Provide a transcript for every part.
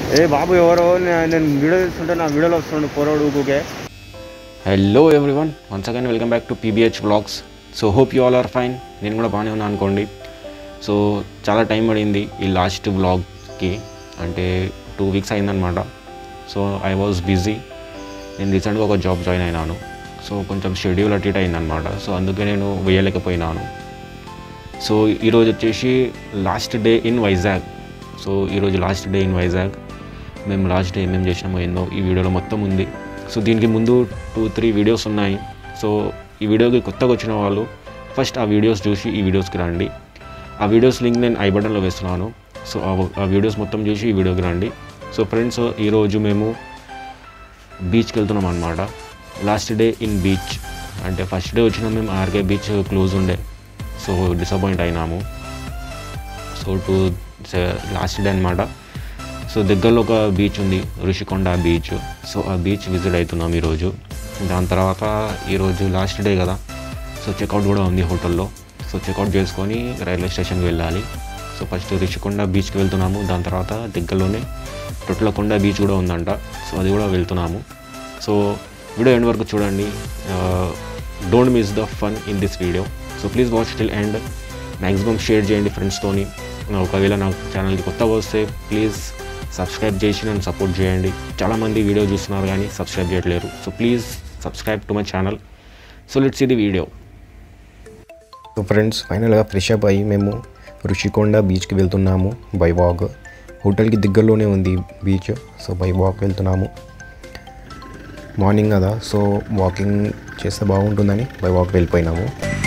ఏ బాబు ఎవరో నే- నేను వీడియో చూస్తుంటే నా వీడియోలో వస్తుండే పోరోడు okay hello everyone once again welcome back to PBH blogs so hope you all are fine నేను కూడా బాగానే ఉన్నాను అనుకోండి సో చాలా టైం పడింది ఈ లాస్ట్ బ్లాగ్కి అంటే టూ వీక్స్ అయిందనమాట సో ఐ వాజ్ బిజీ నేను రీసెంట్గా ఒక జాబ్ జాయిన్ అయినాను సో కొంచెం షెడ్యూల్ అటు ఇటు అయిందనమాట సో అందుకే నేను వేయలేకపోయినాను సో ఈరోజు వచ్చేసి last day in Vizag so ఈరోజు లాస్ట్ డే ఇన్ వైజాగ్ మేము లాస్ట్ డే ఏమేమి చేసినామో ఏందో ఈ వీడియోలో మొత్తం ఉంది సో దీనికి ముందు టూ త్రీ వీడియోస్ ఉన్నాయి సో ఈ వీడియోకి కొత్తగా వచ్చిన వాళ్ళు ఫస్ట్ ఆ వీడియోస్ చూసి ఈ వీడియోస్కి రండి ఆ వీడియోస్ లింక్ నేను ఐ బటన్లో వేస్తున్నాను సో ఆ- ఆ వీడియోస్ మొత్తం చూసి ఈ వీడియోకి రండి సో ఫ్రెండ్స్ ఈరోజు మేము బీచ్కి వెళ్తున్నాం అనమాట లాస్ట్ డే ఇన్ బీచ్ అంటే ఫస్ట్ డే వచ్చిన మేము ఆర్కే బీచ్ క్లోజ్ ఉండే సో డిసప్పాయింట్ అయినాము సో టు లాస్ట్ డే అనమాట సో దగ్గరలో ఒక బీచ్ ఉంది ఋషికొండ బీచ్ సో ఆ బీచ్ విజిట్ అవుతున్నాం ఈరోజు దాని తర్వాత ఈరోజు లాస్ట్ డే కదా సో చెక్అవుట్ కూడా ఉంది హోటల్లో సో చెక్అవుట్ చేసుకొని రైల్వే స్టేషన్కి వెళ్ళాలి సో ఫస్ట్ ఋషికొండ బీచ్కి వెళ్తున్నాము దాని తర్వాత దగ్గరలోనే తొట్లకొండ బీచ్ కూడా ఉందంట సో అది కూడా వెళ్తున్నాము సో వీడియో ఎండ్ వరకు చూడండి don't miss the fun in this video so please watch till end maximum share చేయండి ఫ్రెండ్స్తోని ఒకవేళ నా ఛానల్కి కొత్తగా వస్తే ప్లీజ్ సబ్స్క్రైబ్ చేసి నన్ను సపోర్ట్ చేయండి చాలామంది వీడియో చూస్తున్నారు కానీ సబ్స్క్రైబ్ చేయట్లేరు so please subscribe to my channel so let's ఇది వీడియో సో ఫ్రెండ్స్ ఫైనల్గా ఫ్రెష్ అప్ అయ్యి మేము ఋషికొండ బీచ్కి వెళ్తున్నాము బై వాక్ హోటల్కి దగ్గరలోనే ఉంది బీచ్ సో బై వాక్ వెళ్తున్నాము మార్నింగ్ కదా సో వాకింగ్ చేస్తే బాగుంటుందని బై వాక్ వెళ్ళిపోయినాము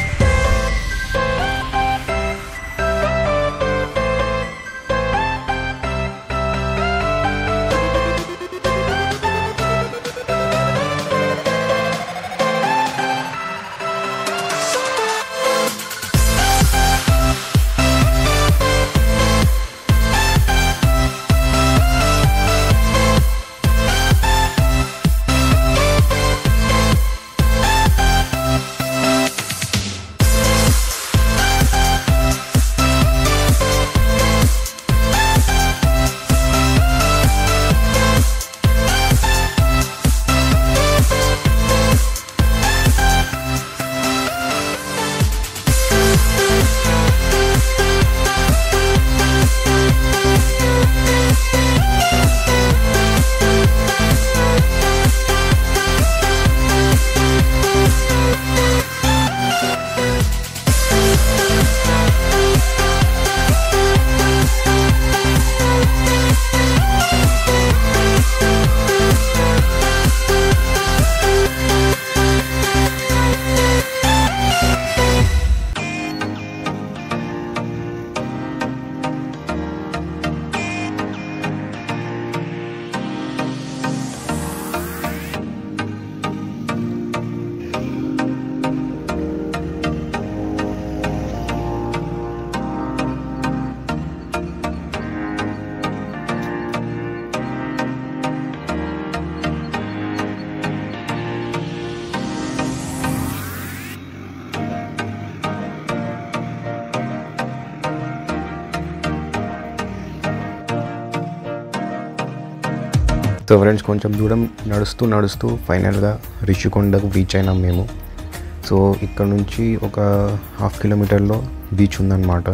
సో ఫ్రెండ్స్ కొంచెం దూరం నడుస్తూ నడుస్తూ ఫైనల్గా రిషికొండకు రీచ్ అయినాం మేము సో ఇక్కడ నుంచి ఒక హాఫ్ కిలోమీటర్లో బీచ్ ఉందన్నమాట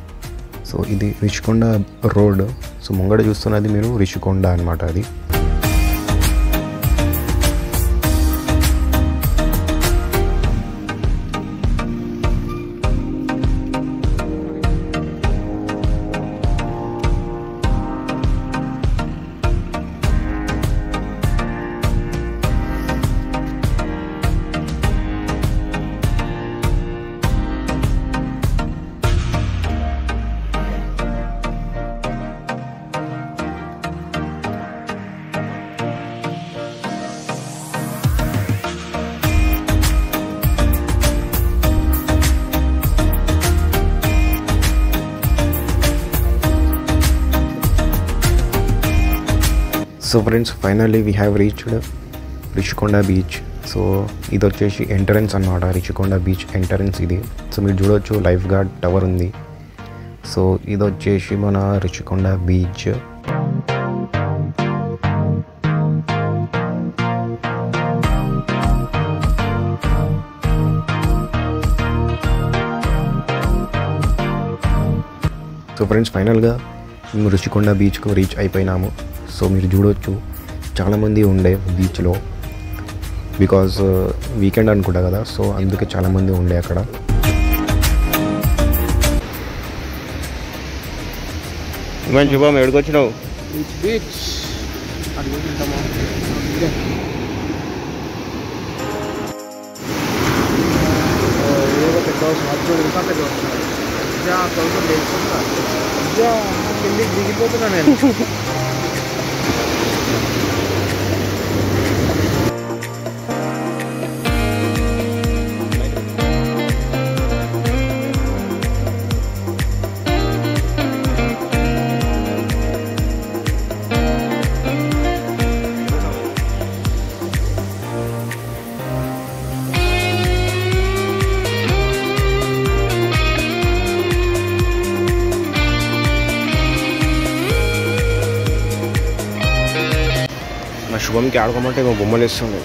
సో ఇది రిషికొండ రోడ్ సో ముంగడ చూస్తున్నది మీరు రిషికొండ అనమాట అది so friends finally we have reached Rishikonda beach so ఇది వచ్చేసి ఎంట్రన్స్ అన్నమాట రిషికొండ బీచ్ ఎంట్రన్స్ ఇది సో మీరు చూడొచ్చు లైఫ్ గార్డ్ టవర్ ఉంది సో ఇది వచ్చేసి మన రిషికొండ బీచ్ సో ఫ్రెండ్స్ ఫైనల్గా మేము రుషికొండ బీచ్కు రీచ్ అయిపోయినాము సో మీరు చూడొచ్చు చాలామంది ఉండే బీచ్లో బికాజ్ వీకెండ్ అనుకుంటా కదా సో అందుకే చాలామంది ఉండే అక్కడ ఇవన్నీ శుభం ఎక్కడికి వచ్చినావు బీచ్ బీచ్ అది ఉంటామా ఏదో పెద్ద అవసరం అది చూడు ఇంకా పెద్ద అవసరం ఇదే కొంచెం తెలుసుకుంటా ఇదే కిందికి దిగిపోతున్నా నేను మా శుభంకి ఆడుకోమంటే మా బొమ్మలు వేస్తుండే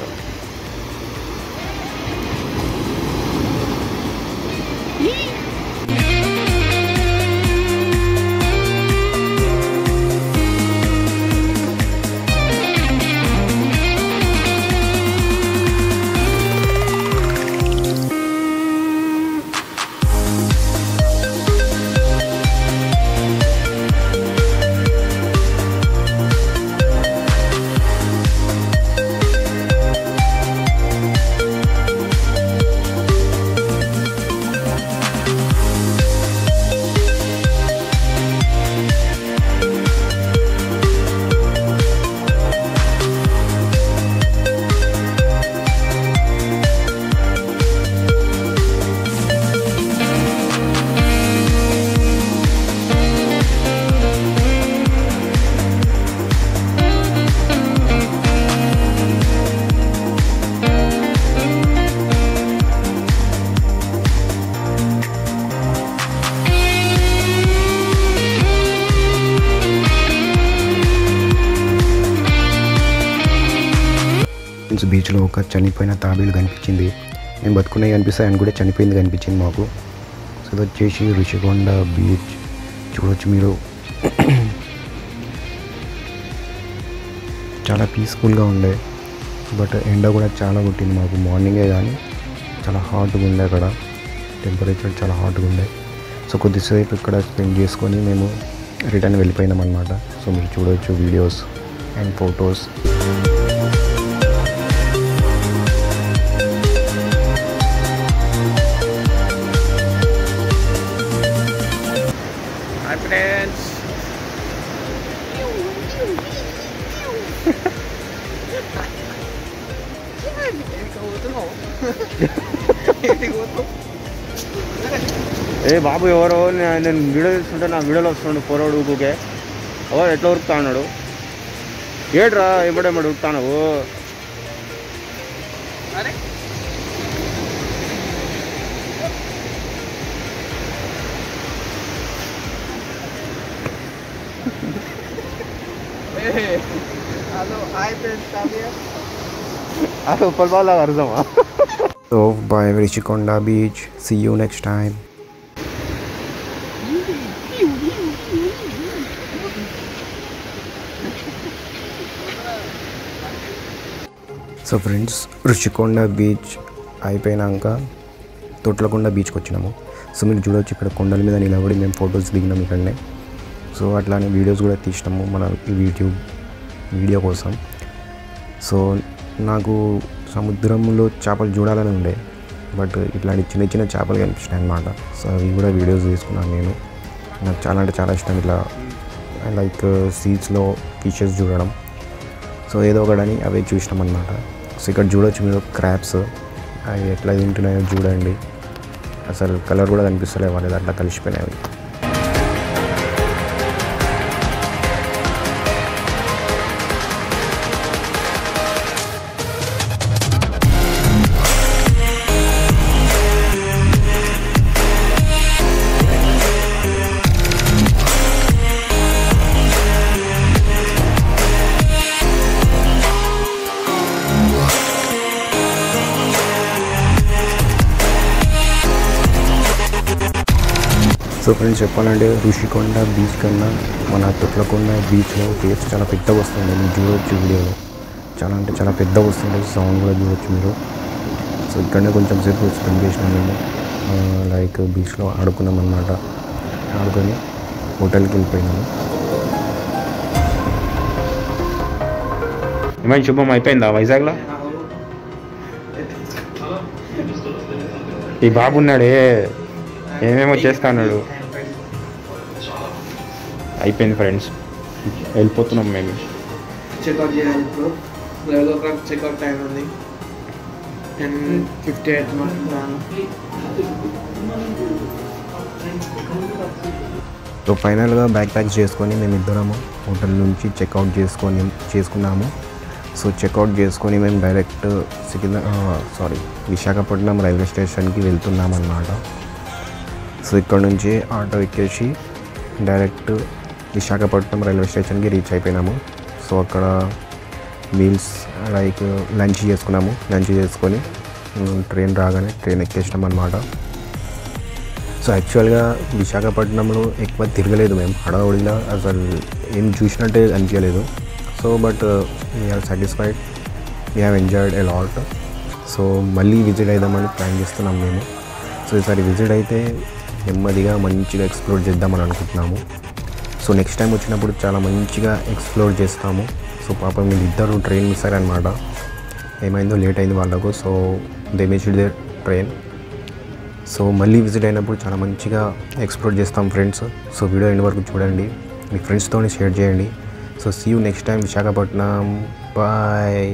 ఫ్రెండ్స్ బీచ్లో ఒక చనిపోయిన తాబేలు కనిపించింది నేను బతుకున్నాయి కనిపిస్తాయి అని కూడా చనిపోయింది కనిపించింది మాకు సో ఇది వచ్చేసి ఋషికొండ బీచ్ చూడొచ్చు మీరు చాలా పీస్ఫుల్గా ఉండే బట్ ఎండ కూడా చాలా కొట్టింది మాకు మార్నింగే కానీ చాలా హాట్గా ఉండే అక్కడ టెంపరేచర్ చాలా హాట్గా ఉండే సో కొద్దిసేపు ఇక్కడ స్పెండ్ చేసుకొని మేము రిటర్న్ వెళ్ళిపోయినాం అనమాట సో మీరు చూడవచ్చు videos and photos hi friends ఏ బాబు ఎవరో నే- నేను వీడియో చూస్తుంటే నా వీడియోలో వస్తుండు పోరాడు ఊకే ఎవరు ఎట్లా ఉరుకుతా అన్నాడు ఏడ్రా ఎమ్మడెమ్మడు ఉరుకుతాను అరే హలో హాయ్ ఫ్రెండ్స్ కావ్య అది ఉప్పల్ బాగా అర్థమా So bye Rishikonda Beach. See you next time. So friends Rushikonda beach అయిపోయినాక తొట్లకొండ బీచ్కి వచ్చినాము సో మీరు చూడవచ్చు ఇక్కడ కొండల మీద నిలబడి మేము ఫొటోస్ దిగినాం ఇక్కడనే సో అట్లానే వీడియోస్ కూడా తీసినాము మన యూట్యూబ్ వీడియో కోసం సో నాకు సముద్రంలో చేపలు చూడాలని ఉండే బట్ ఇట్లాంటి చిన్న చిన్న చేపలు కనిపించినాయి అనమాట సో అవి కూడా వీడియోస్ తీసుకున్నాను నేను నాకు చాలా అంటే చాలా ఇష్టం ఇట్లా లైక్ సీట్స్లో ఫిషెస్ చూడడం సో ఏదో ఒకడని అవే చూసినాం అనమాట సో ఇక్కడ చూడొచ్చు మీరు క్రాప్స్ అవి ఎట్లా తింటున్నాయో చూడండి అసలు కలర్ కూడా కనిపిస్తలే వాళ్ళది అట్లా కలిసిపోయినాయి అవి సో సో ఫ్రెండ్స్ చెప్పాలంటే ఋషికొండ బీచ్ కన్నా మన తొట్లకొండ బీచ్లో వేవ్స్ చాలా పెద్దగా వస్తుంది మీరు చూడవచ్చు వీడియోలో చాలా అంటే చాలా పెద్దగా వస్తుంది సౌండ్ కూడా చూడవచ్చు మీరు సో ఇక్కడనే కొంచెం సేపు స్పెండ్ చేసినాం మేము లైక్ బీచ్లో ఆడుకున్నాం అనమాట ఆడుకొని హోటల్కి వెళ్ళిపోయినాము ఏమైనా శుభం అయిపోయిందా వైజాగ్లో ఈ బాబు ఉన్నాడే ఏమేమో చేస్తా అన్నాడు అయిపోయింది ఫ్రెండ్స్ వెళ్ళిపోతున్నాం మేము చెక్అవుట్ చేయాలి ఇప్పుడు లెవెల్ ఒక చెక్అవుట్ టైం ఉంది టెన్ ఫిఫ్టీ ఎయిట్ మాట్లాడాను సో ఫైనల్గా బ్యాక్ ప్యాక్స్ చేసుకొని మేము ఇద్దరము హోటల్ నుంచి చెక్అవుట్ చేసుకొని చేసుకున్నాము సో చెక్అవుట్ చేసుకొని మేము డైరెక్ట్ సికింద్ర సారీ విశాఖపట్నం రైల్వే స్టేషన్కి వెళ్తున్నాం అన్నమాట సో ఇక్కడ నుంచి ఆటో ఎక్కేసి డైరెక్ట్ విశాఖపట్నం రైల్వే స్టేషన్కి రీచ్ అయిపోయినాము సో అక్కడ మీల్స్ లైక్ లంచ్ చేసుకున్నాము లంచ్ చేసుకొని ఉమ్, ట్రైన్ రాగానే ట్రైన్ ఎక్కేసినాం అనమాట సో యాక్చువల్గా విశాఖపట్నంలో ఎక్కువ తిరగలేదు మేము హడావుడిలో అసలు ఏం చూసినట్టే అనిపించలేదు so but we're satisfied we have enjoyed a lot so మళ్ళీ విజిట్ అయిదామని ప్లాన్ చేస్తున్నాం మేము సో ఈసారి విజిట్ అయితే నెమ్మదిగా మంచిగా ఎక్స్ప్లోర్ చేద్దామని అనుకుంటున్నాము సో నెక్స్ట్ టైం వచ్చినప్పుడు చాలా మంచిగా ఎక్స్ప్లోర్ చేస్తాము సో పాపం వీళ్ళు ఇద్దరు ట్రైన్ మిస్ అయ్యారనమాట ఏమైందో లేట్ అయింది వాళ్ళకు so they missed the train so మళ్ళీ విజిట్ అయినప్పుడు చాలా మంచిగా ఎక్స్ప్లోర్ చేస్తాం ఫ్రెండ్స్ సో వీడియో ఎండ్ వరకు చూడండి మీ ఫ్రెండ్స్తో షేర్ చేయండి so see you next time Visakhapatnam bye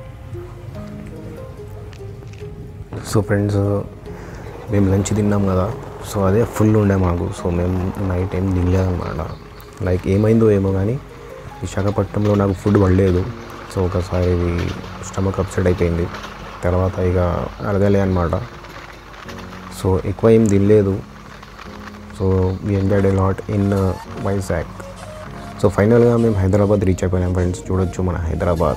so friends మేము లంచ్ తిన్నాం కదా సో అదే ఫుల్ ఉండే మాకు సో మేము నైట్ ఏం తినలేదన్నమాట లైక్ ఏమైందో ఏమో కానీ విశాఖపట్నంలో నాకు ఫుడ్ పడలేదు సో ఒకసారి స్టమక్ అప్సెట్ అయిపోయింది తర్వాత ఇక అడగలే అనమాట సో ఎక్కువ ఏం తినలేదు so we enjoyed a lot in Vizag so finally మేము హైదరాబాద్ రీచ్ అయిపోయినాం ఫ్రెండ్స్ చూడొచ్చు మన హైదరాబాద్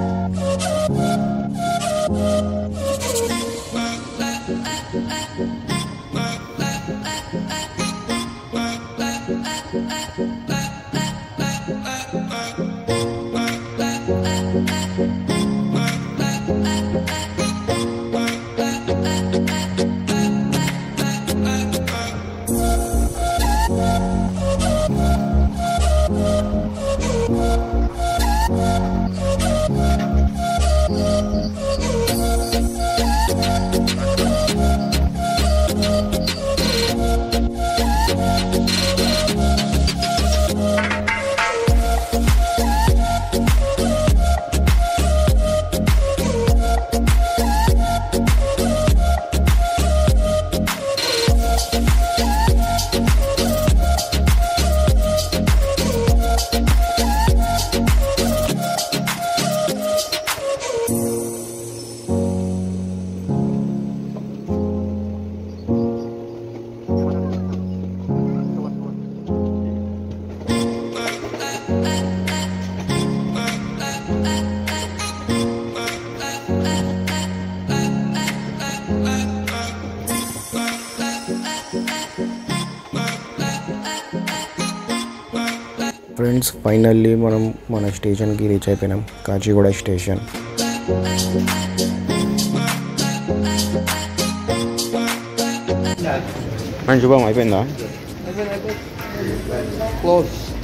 ఫ్రెండ్స్ ఫైనల్లీ మనం మన స్టేషన్కి రీచ్ అయిపోయినాం కాచిగూడ స్టేషన్ మన శుభం అయిపోయిందా క్లోజ్